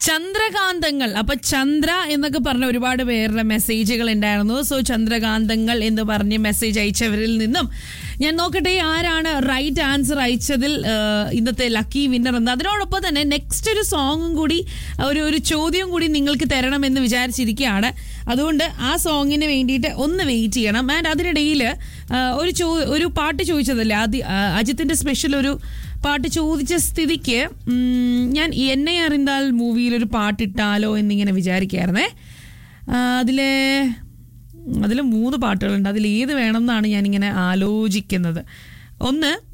ചന്ദ്രകാന്തങ്ങൾ അപ്പൊ ചന്ദ്ര എന്നൊക്കെ പറഞ്ഞ ഒരുപാട് പേരുടെ മെസ്സേജുകൾ ഉണ്ടായിരുന്നു സോ ചന്ദ്രകാന്തങ്ങൾ എന്ന് പറഞ്ഞ് മെസ്സേജ് അയച്ചവരിൽ നിന്നും ഞാൻ നോക്കട്ടെ ആരാണ് റൈറ്റ് ആൻസർ അയച്ചതിൽ ആ, ഇന്നത്തെ ലക്കി വിന്നർ എന്ന് അതിനോടൊപ്പം തന്നെ നെക്സ്റ്റ് ഒരു സോങ്ങും കൂടി ഒരു ഒരു ചോദ്യവും കൂടി നിങ്ങൾക്ക് തരണമെന്ന് വിചാരിച്ചിരിക്കുകയാണ് അതുകൊണ്ട് ആ സോങ്ങിന് വേണ്ടിയിട്ട് ഒന്ന് വെയിറ്റ് ചെയ്യണം ആൻഡ് അതിനിടയിൽ ഒരു ചോ ഒരു പാട്ട് ചോദിച്ചതല്ലേ ആദ്യ ആ, അജിത്തിന്റെ സ്പെഷ്യൽ ഒരു പാട്ട് ചോദിച്ച സ്ഥിതിക്ക് ഉം, ഞാൻ എന്നെ അറിந்தாൽ മൂവിയിൽ ഒരു പാട്ടിട്ടാലോ എന്നിങ്ങനെ വിചാരിക്കായിരുന്നേ ആ, അതിലെ അതിൽ മൂന്ന് പാട്ടുകളുണ്ട് അതിൽ ഏത് വേണം എന്നാണ് ഞാനിങ്ങനെ ആലോചിക്കുന്നത് ഒന്ന്